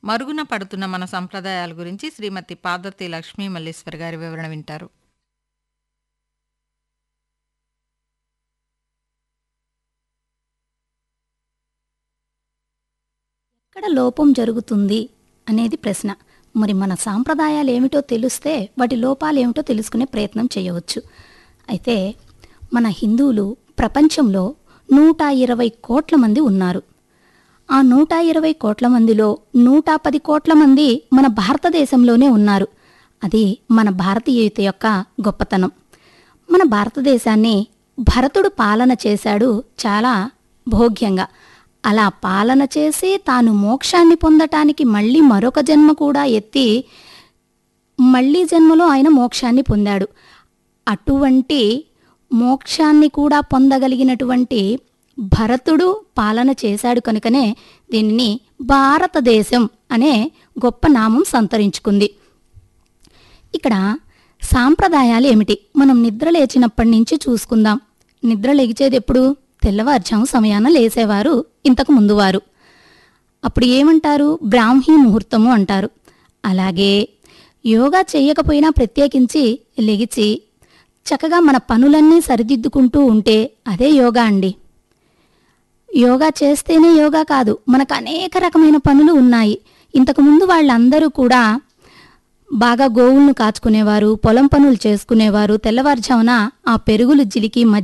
మరుగున పడుతున్న మన సంప్రదాయాల గురించి శ్రీమతి పార్వతి లక్ష్మీ మల్లేశ్వర్ గారి వివరణ వింటారు ఎక్కడ లోపం జరుగుతుంది అనేది ప్రశ్న మరి మన సాంప్రదాయాలు ఏమిటో తెలిస్తే వాటి లోపాలు ఏమిటో తెలుసుకునే ప్రయత్నం చేయవచ్చు అయితే మన హిందువులు ప్రపంచంలో నూట ఇరవై కోట్ల మంది ఉన్నారు ఆ నూట ఇరవై కోట్ల మందిలో నూట పది కోట్ల మంది మన భారతదేశంలోనే ఉన్నారు అది మన భారతీయత యొక్క గొప్పతనం మన భారతదేశాన్ని భరతుడు పాలన చేశాడు చాలా భోగ్యంగా అలా పాలన చేసి తాను మోక్షాన్ని పొందటానికి మళ్ళీ మరొక జన్మ కూడా ఎత్తి మళ్ళీ జన్మలో ఆయన మోక్షాన్ని పొందాడు అటువంటి మోక్షాన్ని కూడా పొందగలిగినటువంటి భరతుడు పాలన చేశాడు కనుకనే దీనిని భారతదేశం అనే గొప్ప నామం సంతరించుకుంది ఇక్కడ సాంప్రదాయాలు ఏమిటి మనం నిద్ర లేచినప్పటి నుంచి చూసుకుందాం నిద్ర లెగిచేది ఎప్పుడు తెల్లవారుజాము సమయాన లేసేవారు ఇంతకు ముందువారు అప్పుడు ఏమంటారు బ్రాహ్మీ ముహూర్తము అంటారు అలాగే యోగా చేయకపోయినా ప్రత్యేకించి లెగిచి చక్కగా మన పనులన్నీ సరిదిద్దుకుంటూ ఉంటే అదే యోగా అండి యోగా చేస్తేనే యోగా కాదు మనకు అనేక రకమైన పనులు ఉన్నాయి ఇంతకుముందు వాళ్ళందరూ కూడా బాగా గోవులను కాచుకునేవారు పొలం పనులు చేసుకునేవారు తెల్లవారుజామున ఆ పెరుగులు జిలికి మధ్య